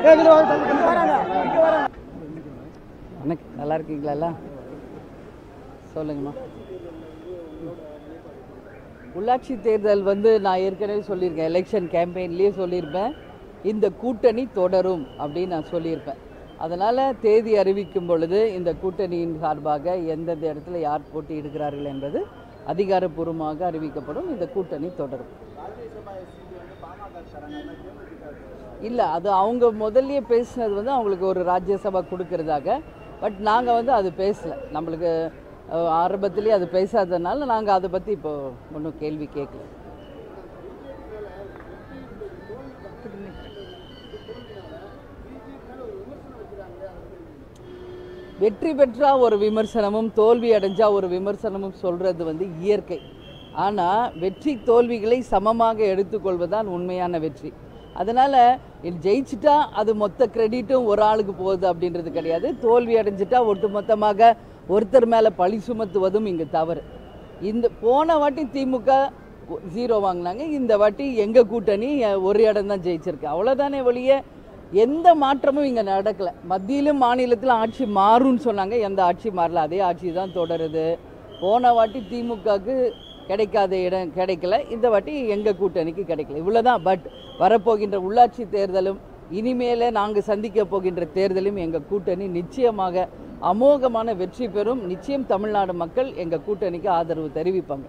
வணக்கம் நல்லா இருக்கீங்களா எல்லாம் சொல்லுங்கம்மா உள்ளாட்சி தேர்தல் வந்து நான் ஏற்கனவே சொல்லியிருக்கேன் எலெக்ஷன் கேம்பெயின்லேயே சொல்லியிருப்பேன் இந்த கூட்டணி தொடரும் அப்படின்னு நான் சொல்லியிருப்பேன் அதனால் தேதி அறிவிக்கும் பொழுது இந்த கூட்டணியின் சார்பாக எந்தெந்த இடத்துல யார் போட்டியிடுகிறார்கள் என்பது அதிகாரப்பூர்வமாக அறிவிக்கப்படும் இந்த கூட்டணி தொடரும் இல்லை அது அவங்க முதல்லயே பேசினது வந்து அவங்களுக்கு ஒரு ராஜ்யசபா கொடுக்கறதாக பட் நாங்கள் வந்து அது பேசல நம்மளுக்கு அஹ், ஆரம்பத்திலேயே அது பேசாததுனால நாங்கள் அதை பற்றி இப்போ ஒன்றும் கேள்வி கேட்கல வெற்றி பெற்றா ஒரு விமர்சனமும் தோல்வி அடைஞ்சா ஒரு விமர்சனமும் சொல்றது வந்து இயற்கை ஆனால் வெற்றி தோல்விகளை சமமாக எடுத்துக்கொள்வதுதான் உண்மையான வெற்றி அதனால் ஜெயிச்சிட்டா அது மொத்த கிரெடிட்டும் ஒரு ஆளுக்கு போகுது அப்படின்றது கிடையாது தோல்வி அடைஞ்சிட்டா ஒட்டுமொத்தமாக ஒருத்தர் மேலே பழி சுமத்துவதும் இங்கே தவறு இந்த போன வாட்டி திமுக ஜீரோ வாங்கினாங்க இந்த வாட்டி எங்கள் கூட்டணி அஹ், ஒரு இடம் தான் ஜெயிச்சிருக்கு அவ்வளோதானே ஒழிய எந்த மாற்றமும் இங்கே நடக்கலை மத்தியிலும் மாநிலத்தில் ஆட்சி மாறும்னு சொன்னாங்க எந்த ஆட்சி மாறல அதே ஆட்சி தான் தொடருது போன வாட்டி திமுகவுக்கு கிடைக்காத இடம் கிடைக்கல இந்த வாட்டி எங்கள் கூட்டணிக்கு கிடைக்கல இவ்வளோதான் பட் வரப்போகின்ற உள்ளாட்சி தேர்தலும் இனிமேலே நாங்கள் சந்திக்க போகின்ற தேர்தலும் எங்கள் கூட்டணி நிச்சயமாக அமோகமான வெற்றி பெறும் நிச்சயம் தமிழ்நாடு மக்கள் எங்கள் கூட்டணிக்கு ஆதரவு தெரிவிப்பாங்க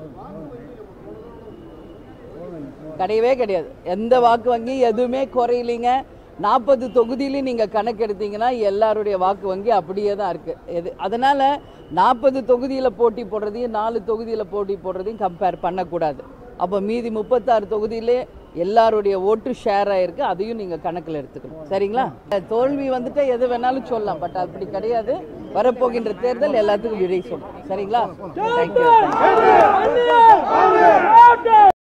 கிடையவே கிடையாது எந்த வாக்கு வங்கி எதுவுமே குறையிலைங்க நாற்பது தொகுதியிலையும் நீங்கள் கணக்கெடுத்தீங்கன்னா எல்லாருடைய வாக்கு வங்கி அப்படியே தான் இருக்குது எது அதனால் நாற்பது தொகுதியில் போட்டி போடுறதையும் நாலு தொகுதியில் போட்டி போடுறதையும் கம்பேர் பண்ணக்கூடாது அப்போ மீதி முப்பத்தாறு தொகுதியிலே எல்லாருடைய ஓட்டு ஷேர் ஆயிருக்கு அதையும் நீங்கள் கணக்கில் எடுத்துக்கணும் சரிங்களா தோல்வி வந்துட்டு எது வேணாலும் சொல்லலாம் பட் அப்படி கிடையாது வரப்போகின்ற தேர்தல் எல்லாத்துக்கும் விடை சொல்லும் சரிங்களா தேங்க்யூ